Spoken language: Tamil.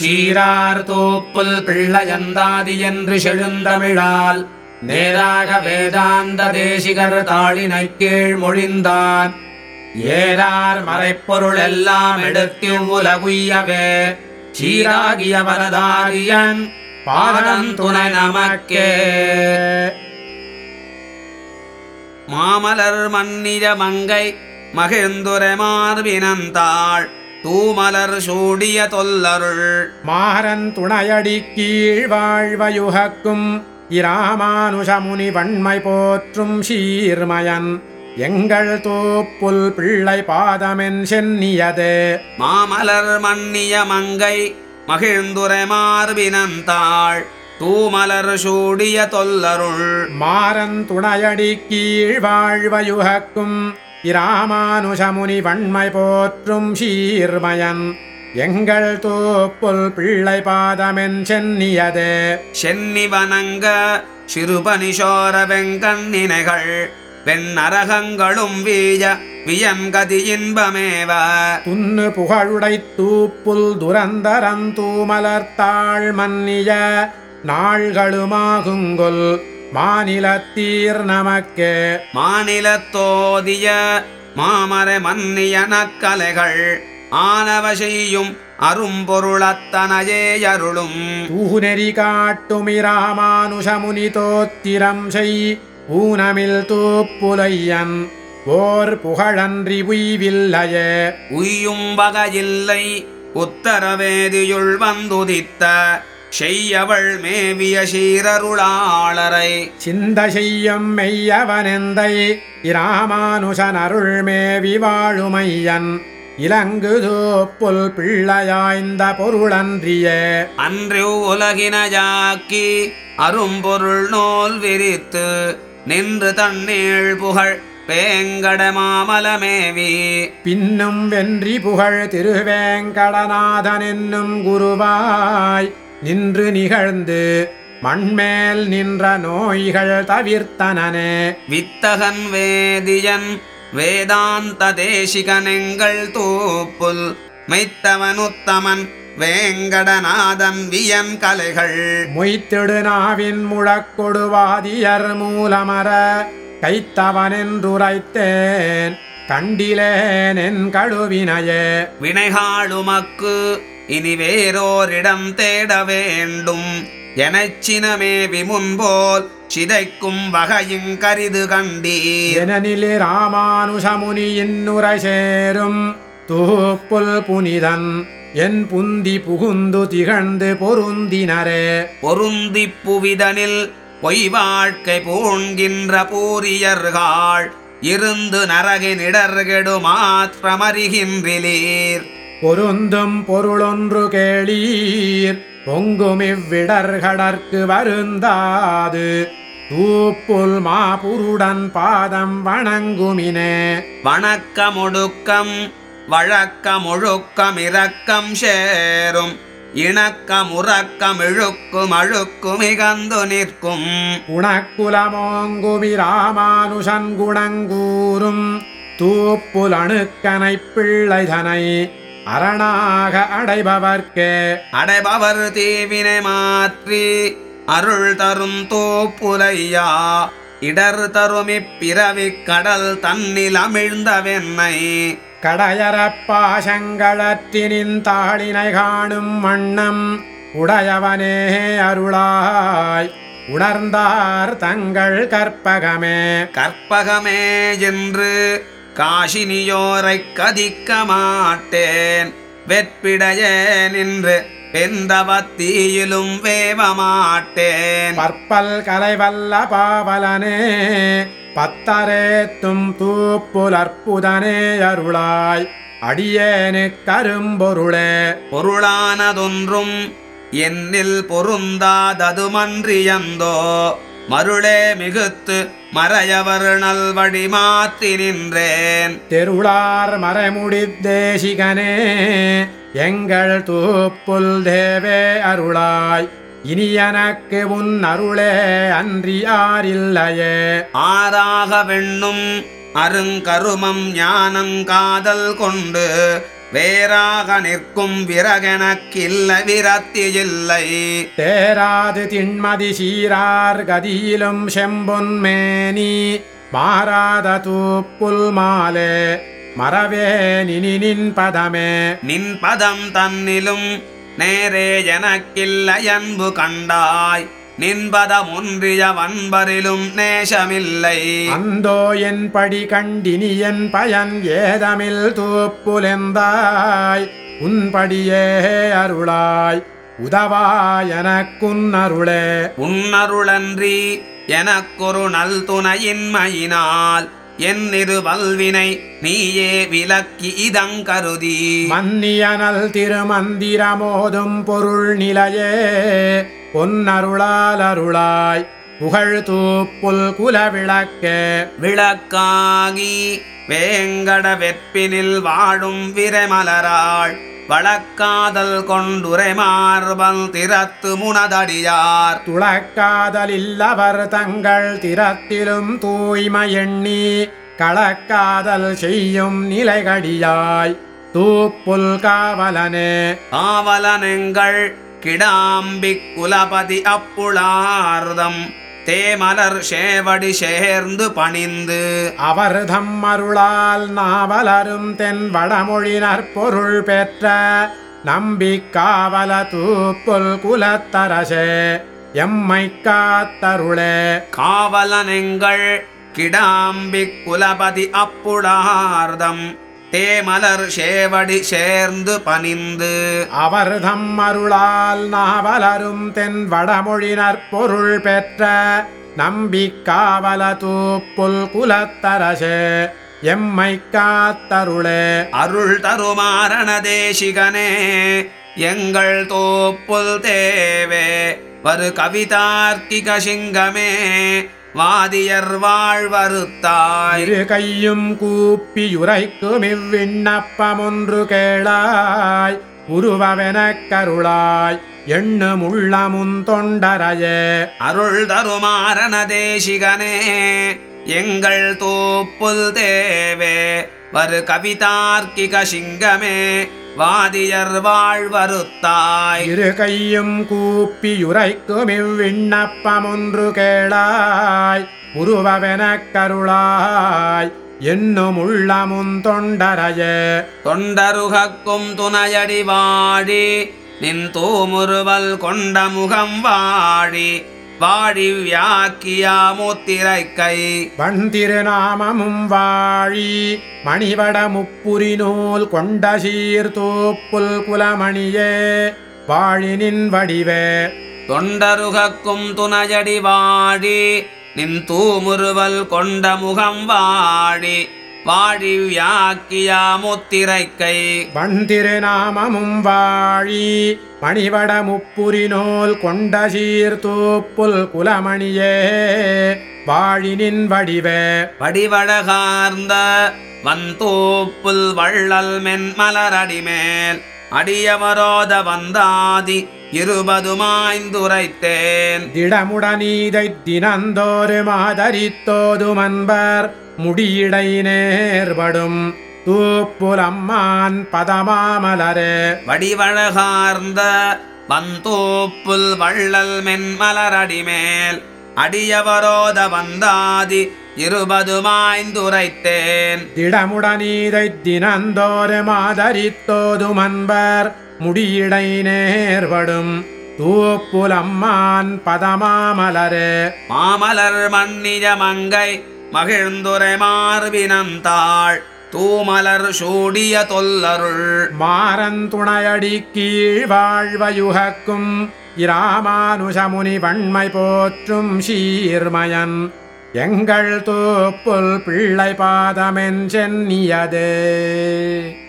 சீரார் தோப்புல் பிள்ளையந்தாதி என்று செழுந்தமிழால் நேராக வேதாந்த தேசிகர் தாளினை கீழ் மொழிந்தான் ஏறார் மறைப்பொருள் எல்லாம் எடுத்து உலகுய்யவே சீராகிய வரதாரியன் பாதம் துணை நமக்கே மாமலர் மன்னிய மங்கை மகிழ்ந்துரை மார்பினந்தாள் தூமலர் சூடிய தொல்லருள் மாறன் துணையடி கீழ் வாழ்வயுகக்கும் இராமானுஷமுனி வன்மை போற்றும் சீர்மயன் எங்கள் தோப்புல் பிள்ளை பாதமென் சென்னியதே மாமலர் மன்னிய மங்கை மகிழ்ந்துரை மார்பினந்தாள் தூமலர் சூடிய தொல்லருள் மாறன் துணையடி கீழ் வாழ்வயுகக்கும் இராமானுஷமுனி வன்மை போற்றும் சீர்மயன் எங்கள் தோப்புல் பிள்ளை பாதமென் சென்னியதே சென்னி வணங்க சிறுபனிஷோர வெங்கண்ணினைகள் வெண்ணரகங்களும் வீய வியன்கதி இன்பமேவ துன்னு புகழுடை தூப்புல் துரந்தரந்தூமலர்த்தாள் மன்னிய நாள்களுமாகுங்கொல் மாநிலத்தீர் நமக்கே மாநிலத்தோதிய மாமரை மன்னிய நக்கலைகள் ஆனவ செய்யும் அரும்பொருளத்தனையே அருளும் தூநெறி காட்டுமிராமானுஷமுனி தோத்திரம் செய் ஊனமில் தூப்புலையன் ஓர் புகழன்றி உய்வில்லையே உய்யும் வகையில்லை உத்தரவேதியுள் வந்துதித்த செய்யவள் மேவிய சீரருளாளரை சிந்த செய்யும் மெய்யவனெந்தை இராமானுஷன் அருள்மேவி வாழுமையன் இலங்கு தோப்புல் பிள்ளையாய்ந்த பொருளன்றியே அன்று உலகினஜாக்கி அரும்பொருள் நூல் விரித்து நின்று தன்னீள் புகழ் வேங்கட மாமலமேவி பின்னும் வென்றி புகழ் திருவேங்கடநாதன் என்னும் குருவாய் நின்று நிகழ்ந்து மண்மேல் நின்ற நோய்கள் தவிர்த்தனனே வித்தகன் வேதியன் வேதாந்த தேசிகனெங்கள் தூப்புல் மெய்த்தவனுத்தமன் வேங்கடநாதன் வியன் கலைகள் மொய்த்திடு நாவின் முழக்கொடுவாதியர் மூலமர கைத்தவனென்றுரைத்தேன் கண்டிலேன் என் கழுவினையே வினைகாளுமக்கு இனி வேறோரிடம் தேட வேண்டும் எனச்சினமே விமுன்போல் சிதைக்கும் வகையும் கரிது கண்டீர் எனனிலே ராமானுஷமுனி இன்னுரை சேரும் தூப்புல் புனிதன் என் புந்தி புகுந்து திகழ்ந்து பொருந்தினரே பொருந்தி புவிதனில் பொய் வாழ்க்கை பூண்கின்ற பூரியர்கள் இருந்து நரகினிடர்கெடு மாற்றமறிகின்றிலீர் பொருந்தும் பொருளொன்று கேளீர் பொங்கும் இவ்விடர்கடற்கு வருந்தாது தூப்புல் மாபுருடன் பாதம் வணங்குமினே வணக்கமொடுக்கம் வழக்கமொழுக்கம் இரக்கம் சேரும் இணக்கமுறக்கம் இழுக்கும் அழுக்கும் மிகந்து நிற்கும் குணக்குலமோங்குமி ராமானுஷன் குணங்கூறும் தூப்புல் அணுக்கனைப் பிள்ளைதனை அரணாக அடைபவர்க்கே அடைபவர் தீவினை மாற்றி அருள் தரும் தோப்புலையா இடர் தரும் இப்பிறவிக் கடல் தன்னில் அமிழ்ந்தவென்னை கடையறப் பாசங்களற்றினின் தாளினை காணும் வண்ணம் உடையவனே அருளாய் உணர்ந்தார் தங்கள் கற்பகமே கற்பகமே என்று காசினியோரைக் கதிக்க மாட்டேன் வெற்பிடையே நின்று வெந்தவத்தீயிலும் வேவ மாட்டேன் பற்பல் கலைவல்ல பாவலனே பத்தரேத்தும் தூப்புலற்புதனே அருளாய் அடியேனு கரும்பொருளே பொருளானதொன்றும் என்னில் பொருந்தாததுமன்றியந்தோ மருளே மிகுத்து மறையவர் நல்வழி மாற்றி நின்றேன் தெருளார் மறைமுடித் தேசிகனே எங்கள் தூப்புல் தேவே அருளாய் இனி எனக்கு உன் அருளே அன்றி யாரில்லையே ஆறாக வெண்ணும் அருங்கருமம் ஞானங் காதல் கொண்டு வேறாக நிற்கும் விறகெனக்கில்ல விரத்தியில்லை தேராது திண்மதி சீரார் கதியிலும் செம்பொன்மேனி மாறாத தூப்புல் மாலே மறவே நினின் பதமே நின் பதம் தன்னிலும் நேரே எனக்கில்லை அன்பு கண்டாய் நின்பதம் ஒன்றிய வன்பரிலும் நேசமில்லை அந்தோ என் படி கண்டினி என் பயன் ஏதமில் தூப்புலெந்தாய் உன்படியே அருளாய் உதவாய் எனக்குன் அருளே உன்னருளன்றி எனக்கொரு நல் துணையின்மையினால் என் இரு வல்வினை நீயே விலக்கி இதங்கருதி மன்னியனல் திருமந்திரமோதும் பொருள் நிலையே பொன்னருளால் அருளாய் புகழ் தூப்புல் குலவிளக்கே விளக்காகி வேங்கட வெற்பினில் வாழும் விரைமலராள் வழக்காதல் கொண்டுரை மார்பல் திறத்து முனதடியார் துளக்காதலில்லவர் தங்கள் திறத்திலும் தூய்மை எண்ணி களக்காதல் செய்யும் நிலைகடியாய் தூப்புல் காவலனே ஆவலனெங்கள் கிடாம்பி குலபதி அப்புளார்தம் தேமலர் சேவடி சேர்ந்து பணிந்து அவர் தம் அருளால் நாவலரும் தென் வடமொழினர் பொருள் பெற்ற நம்பிக்காவல தூப்புல் குலத்தரசே எம்மை காத்தருளே காவலனெங்கள் கிடாம்பி குலபதி அப்புளார்தம் தேமலர் சேவடி சேர்ந்து பணிந்து அவர் தம் அருளால் நாவலரும் தென் வடமொழினர் பொருள் பெற்ற நம்பிக்காவல தூப்புல் குலத்தரசே எம்மை காத்தருளே அருள் தருமாரண தேசிகனே எங்கள் தோப்புல் தேவே வரு கவிதார்க்கிக சிங்கமே வாதியர் வாழ்வருத்தாய் இரு கையும் கூப்பி உரைக்கும் இவ்விண்ணப்பமொன்று கேளாய் உருவவெனக் கருளாய் எண்ணும் உள்ளமுன் தொண்டரையே அருள் தருமாரண தேசிகனே எங்கள் தோப்புல் தேவே வரு கவிதார்க்கிக சிங்கமே வாதியர் வாழ்வருத்தாய் இரு கையும் கூப்பி உரைக்கும் இவ்விண்ணப்பமொன்று கேளாய் உருவவெனக் கருளாய் என்னும் உள்ளமுன் தொண்டரையே தொண்டருகக்கும் துணையடி வாடி நின் தூமுறுவல் கொண்ட முகம் வாடி வாடி வியாக்கியா முத்திரைக்கை வண் திருநாமமும் வாழி மணிவட முப்புரி நூல் கொண்ட சீர்தூப்புல் குலமணியே வாழினின் வடிவே தொண்டருகக்கும் துணையடி வாடி நின் தூமுறுவல் கொண்ட முகம் வாடி வாடி வியாக்கியா முத்திரைக்கை வண் திருநாமமும் வாழி மணிவட முப்புரி நூல் கொண்ட சீர்தூப்புல் குலமணியே வாழினின் வடிவே வடிவழகார்ந்த வந்தோப்புல் வள்ளல் மென்மலரடிமேல் அடியவரோத வந்தாதி இருபதுமாய்ந்துரைத்தேன் திடமுடனீதை தினந்தோறு மாதரித்தோதும் அன்பர் முடியிடை நேர்படும் தூப்புலம்மான் பதமாமலரே வடிவழகார்ந்த வந்தோப்புல் வள்ளல் மென்மலரடிமேல் அடியவரோத வந்தாதி இருபதுமாய்ந்துரைத்தேன் திடமுடனீதை தினந்தோறு மாதரித்தோதும் அன்பர் முடியிடை நேர்படும் தூப்புலம்மான் பதமாமலரே மாமலர் மன்னிய மங்கை மகிழ்ந்துரை மார்பினந்தாள் தூமலர் சூடிய தொல்லருள் மாறந்துணையடி கீழ் வாழ்வயுகக்கும் இராமானுஷமுனி வன்மை போற்றும் சீர்மயன் எங்கள் தூப்புல் பிள்ளை பாதமென் சென்னியதே